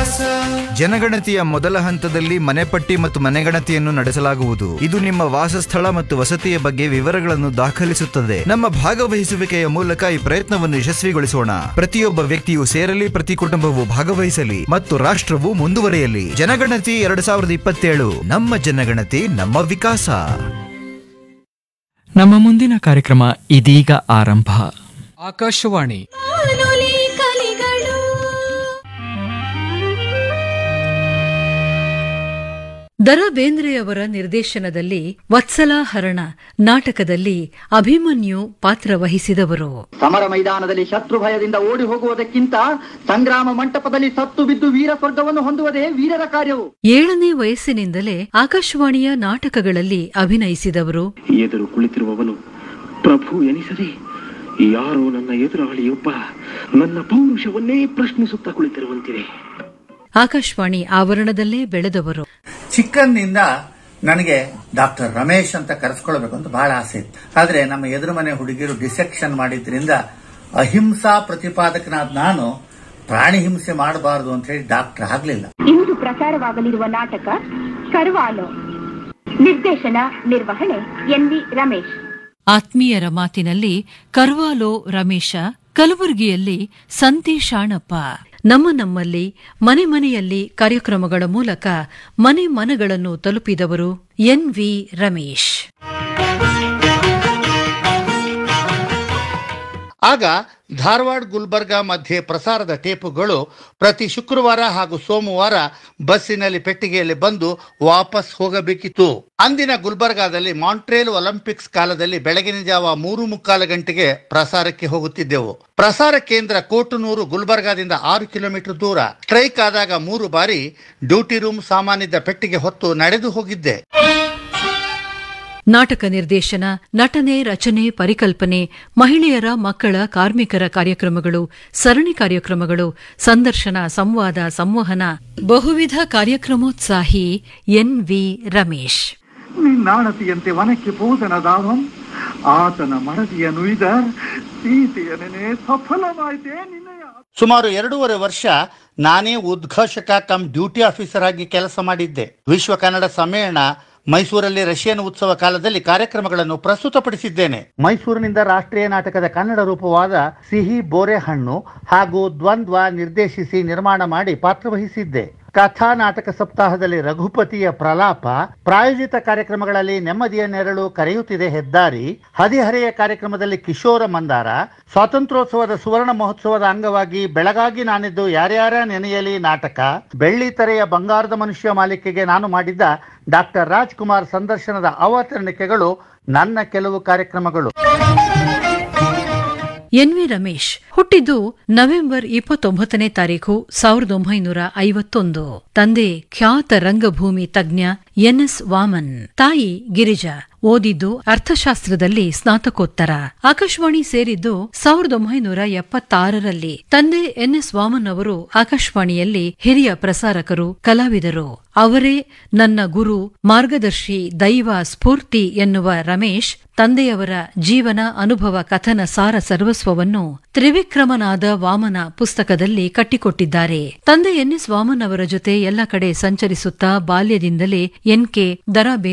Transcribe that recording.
ವಿಕಾಸ ಜನಗಣತಿಯ ಮೊದಲ ಹಂತದಲ್ಲಿ ಮನೆಪಟ್ಟಿ ಮತ್ತು ಮನೆಗಣತಿಯನ್ನು ನಡೆಸಲಾಗುವುದು ಇದು ನಿಮ್ಮ ವಾಸಸ್ಥಳ ಮತ್ತು ವಸತಿಯ ಬಗ್ಗೆ ವಿವರಗಳನ್ನು ದಾಖಲಿಸುತ್ತದೆ ನಮ್ಮ ಭಾಗವಹಿಸುವಿಕೆಯ ಮೂಲಕ ಈ ಪ್ರಯತ್ನವನ್ನು ಯಶಸ್ವಿಗೊಳಿಸೋಣ ಪ್ರತಿಯೊಬ್ಬ ವ್ಯಕ್ತಿಯು ಸೇರಲಿ ಪ್ರತಿ ಕುಟುಂಬವು ಭಾಗವಹಿಸಲಿ ಮತ್ತು ರಾಷ್ಟ್ರವು ಮುಂದುವರಿಯಲಿ ಜನಗಣತಿ ಎರಡು ಸಾವಿರದ ಇಪ್ಪತ್ತೇಳು ನಮ್ಮ ಜನಗಣತಿ ನಮ್ಮ ವಿಕಾಸ ನಮ್ಮ ಮುಂದಿನ ಕಾರ್ಯಕ್ರಮ ಇದೀಗ ಆರಂಭ ಆಕಾಶವಾಣಿ ಬಾನುಲಿ ಕಲಿಗಳು ದರ ಬೇಂದ್ರೆಯವರ ನಿರ್ದೇಶನದಲ್ಲಿ ವತ್ಸಲಾಹರಣ ನಾಟಕದಲ್ಲಿ ಅಭಿಮನ್ಯು ಪಾತ್ರ ವಹಿಸಿದವರು ಸಮರ ಮೈದಾನದಲ್ಲಿ ಶತ್ರು ಭಯದಿಂದ ಓಡಿ ಹೋಗುವುದಕ್ಕಿಂತ ಸಂಗ್ರಾಮ ಮಂಟಪದಲ್ಲಿ ಸತ್ತು ಬಿದ್ದು ವೀರ ಸ್ವರ್ಗವನ್ನು ಹೊಂದುವುದೇ ವೀರರ ಕಾರ್ಯವು ಏಳನೇ ವಯಸ್ಸಿನಿಂದಲೇ ಆಕಾಶವಾಣಿಯ ನಾಟಕಗಳಲ್ಲಿ ಅಭಿನಯಿಸಿದವರು ಎದುರು ಕುಳಿತಿರುವವನು ಪ್ರಭು ಎನಿಸದೆ ಯಾರೋ ನನ್ನ ಎದುರಾಳಿಯೊಬ್ಬ ನನ್ನ ಪೌರುಷವನ್ನೇ ಪ್ರಶ್ನಿಸುತ್ತಾ ಕುಳಿತಿರುವಂತಿದೆ ಆಕಾಶವಾಣಿ ಆವರಣದಲ್ಲೇ ಬೆಳೆದವರು ಚಿಕ್ಕಂದಿನಿಂದ ನನಗೆ ಡಾಕ್ಟರ್ ರಮೇಶ್ ಅಂತ ಕರೆಸ್ಕೊಳ್ಬೇಕು ಅಂತ ಬಹಳ ಆಸೆ ಇತ್ತು ಆದ್ರೆ ನಮ್ಮ ಎದುರು ಮನೆ ಹುಡುಗಿಯರು ಡಿಸೆಕ್ಷನ್ ಮಾಡಿದ್ರಿಂದ ಅಹಿಂಸಾ ಪ್ರತಿಪಾದಕನಾದ ನಾನು ಪ್ರಾಣಿ ಹಿಂಸೆ ಮಾಡಬಾರದು ಅಂತ ಹೇಳಿ ಡಾಕ್ಟರ್ ಆಗ್ಲಿಲ್ಲ ಇಂದು ಪ್ರಸಾರವಾಗಲಿರುವ ನಾಟಕ ಕರ್ವಾಲೋ ನಿರ್ದೇಶನ ನಿರ್ವಹಣೆ ಎನ್ವಿ ರಮೇಶ್ ಆತ್ಮೀಯರ ಮಾತಿನಲ್ಲಿ ಕರ್ವಾಲೋ ರಮೇಶ ಕಲಬುರಗಿಯಲ್ಲಿ ಸಂತಿ ಶಾಣಪ್ಪ ನಮ್ಮ ನಮ್ಮಲ್ಲಿ ಮನೆ ಮನೆಯಲ್ಲಿ ಕಾರ್ಯಕ್ರಮಗಳ ಮೂಲಕ ಮನೆ ಮನಗಳನ್ನು ತಲುಪಿದವರು ಎನ್ ವಿ ರಮೇಶ್ ಆಗ ಧಾರವಾಡ ಗುಲ್ಬರ್ಗಾ ಮಧ್ಯೆ ಪ್ರಸಾರದ ಟೇಪುಗಳು ಪ್ರತಿ ಶುಕ್ರವಾರ ಹಾಗೂ ಸೋಮವಾರ ಬಸ್ಸಿನಲ್ಲಿ ಪೆಟ್ಟಿಗೆಯಲ್ಲಿ ಬಂದು ವಾಪಸ್ ಹೋಗಬೇಕಿತ್ತು ಅಂದಿನ ಗುಲ್ಬರ್ಗಾದಲ್ಲಿ ಮಾಂಟ್ರೇಲ್ ಒಲಿಂಪಿಕ್ಸ್ ಕಾಲದಲ್ಲಿ ಬೆಳಗಿನ ಜಾವ ಮೂರು ಮುಕ್ಕಾಲು ಗಂಟೆಗೆ ಪ್ರಸಾರಕ್ಕೆ ಹೋಗುತ್ತಿದ್ದೆವು ಪ್ರಸಾರ ಕೇಂದ್ರ ಕೋಟುನೂರು ಗುಲ್ಬರ್ಗಾದಿಂದ ಆರು ಕಿಲೋಮೀಟರ್ ದೂರ ಸ್ಟ್ರೈಕ್ ಆದಾಗ ಮೂರು ಬಾರಿ ಡ್ಯೂಟಿ ರೂಮ್ ಸಾಮಾನಿದ್ದ ಪೆಟ್ಟಿಗೆ ಹೊತ್ತು ನಡೆದು ಹೋಗಿದ್ದೆ ನಾಟಕ ನಿರ್ದೇಶನ ನಟನೆ ರಚನೆ ಪರಿಕಲ್ಪನೆ ಮಹಿಳೆಯರ ಮಕ್ಕಳ ಕಾರ್ಮಿಕರ ಕಾರ್ಯಕ್ರಮಗಳು ಸರಣಿ ಕಾರ್ಯಕ್ರಮಗಳು ಸಂದರ್ಶನ ಸಂವಾದ ಸಂವಹನ ಬಹುವಿಧ ಕಾರ್ಯಕ್ರಮೋತ್ಸಾಹಿ ಎನ್ ವಿ ರಮೇಶ್ ನಿನ್ನಾಣತಿಯಂತೆ ವನಕ್ಕೆ ಪೋದನದಾವಂ ಆತನ ಮಡದಿಯ ನುಯ್ದರ್ ಸೀತೆಯ ನೆನೆ ಸಫಲವಾಯಿತೆ ನಿನ್ನಯ ಸುಮಾರು ಎರಡೂವರೆ ವರ್ಷ ನಾನೇ ಉದ್ಘೋಷಕ ಕಮ್ ಡ್ಯೂಟಿ ಆಫೀಸರ್ ಆಗಿ ಕೆಲಸ ಮಾಡಿದ್ದೆ ವಿಶ್ವ ಕನ್ನಡ ಸಮ್ಮೇಳನ ಮೈಸೂರಲ್ಲಿ ರಷ್ಯನ್ ಉತ್ಸವ ಕಾಲದಲ್ಲಿ ಕಾರ್ಯಕ್ರಮಗಳನ್ನು ಪ್ರಸ್ತುತಪಡಿಸಿದ್ದೇನೆ ಮೈಸೂರಿನಿಂದ ರಾಷ್ಟ್ರೀಯ ನಾಟಕದ ಕನ್ನಡ ರೂಪವಾದ ಸಿಹಿ ಬೋರೆ ಹಣ್ಣು ಹಾಗೂ ದ್ವಂದ್ವ ನಿರ್ದೇಶಿಸಿ ನಿರ್ಮಾಣ ಮಾಡಿ ಪಾತ್ರವಹಿಸಿದ್ದೆ ಕಥಾ ನಾಟಕ ಸಪ್ತಾಹದಲ್ಲಿ ರಘುಪತಿಯ ಪ್ರಲಾಪ ಪ್ರಾಯೋಜಿತ ಕಾರ್ಯಕ್ರಮಗಳಲ್ಲಿ ನೆಮ್ಮದಿಯ ನೆರಳು ಕರೆಯುತ್ತಿದೆ ಹೆದ್ದಾರಿ ಹದಿಹರೆಯ ಕಾರ್ಯಕ್ರಮದಲ್ಲಿ ಕಿಶೋರ ಮಂದಾರ ಸ್ವಾತಂತ್ರ್ಯೋತ್ಸವದ ಸುವರ್ಣ ಮಹೋತ್ಸವದ ಅಂಗವಾಗಿ ಬೆಳಗಾಗಿ ನಾನಿದ್ದು ಯಾರ್ಯಾರ ನೆನೆಯಲಿ ನಾಟಕ ಬೆಳ್ಳಿ ತೆರೆಯ ಬಂಗಾರದ ಮನುಷ್ಯ ಮಾಲಿಕೆಗೆ ನಾನು ಮಾಡಿದ್ದ ಡಾಕ್ಟರ್ ರಾಜ್ಕುಮಾರ್ ಸಂದರ್ಶನದ ಅವತರಣಿಕೆಗಳು ನನ್ನ ಕೆಲವು ಕಾರ್ಯಕ್ರಮಗಳು ಎನ್ ವಿ ರಮೇಶ್ ಹುಟ್ಟಿದ್ದು ನವೆಂಬರ್ ಇಪ್ಪತ್ತೊಂಬತ್ತನೇ ತಾರೀಖು ಸಾವಿರದ ಒಂಬೈನೂರ ಐವತ್ತೊಂದು ತಂದೆ ಖ್ಯಾತ ರಂಗಭೂಮಿ ತಜ್ಞ ಎನ್ಎಸ್ ವಾಮನ್ ತಾಯಿ ಗಿರಿಜಾ ಓದಿದ್ದು ಅರ್ಥಶಾಸ್ತ್ರದಲ್ಲಿ ಸ್ನಾತಕೋತ್ತರ ಆಕಾಶವಾಣಿ ಸೇರಿದ್ದು ಸಾವಿರದ ಒಂಬೈನೂರ ಎಪ್ಪತ್ತಾರರಲ್ಲಿ ತಂದೆ ಎನ್ಎಸ್ ವಾಮನ್ ಅವರು ಆಕಾಶವಾಣಿಯಲ್ಲಿ ಹಿರಿಯ ಪ್ರಸಾರಕರು ಕಲಾವಿದರು ಅವರೇ ನನ್ನ ಗುರು ಮಾರ್ಗದರ್ಶಿ ದೈವ ಸ್ಫೂರ್ತಿ ಎನ್ನುವ ರಮೇಶ್ ತಂದೆಯವರ ಜೀವನ ಅನುಭವ ಕಥನ ಸಾರ ಸರ್ವಸ್ವವನ್ನು ತ್ರಿವಿಕ್ರಮನಾದ ವಾಮನ ಪುಸ್ತಕದಲ್ಲಿ ಕಟ್ಟಿಕೊಟ್ಟಿದ್ದಾರೆ ತಂದೆ ಎನ್ಎಸ್ ವಾಮನ್ ಅವರ ಜೊತೆ ಎಲ್ಲ ಕಡೆ ಸಂಚರಿಸುತ್ತಾ ಬಾಲ್ಯದಿಂದಲೇ ಎನ್ಕೆ ದರಾ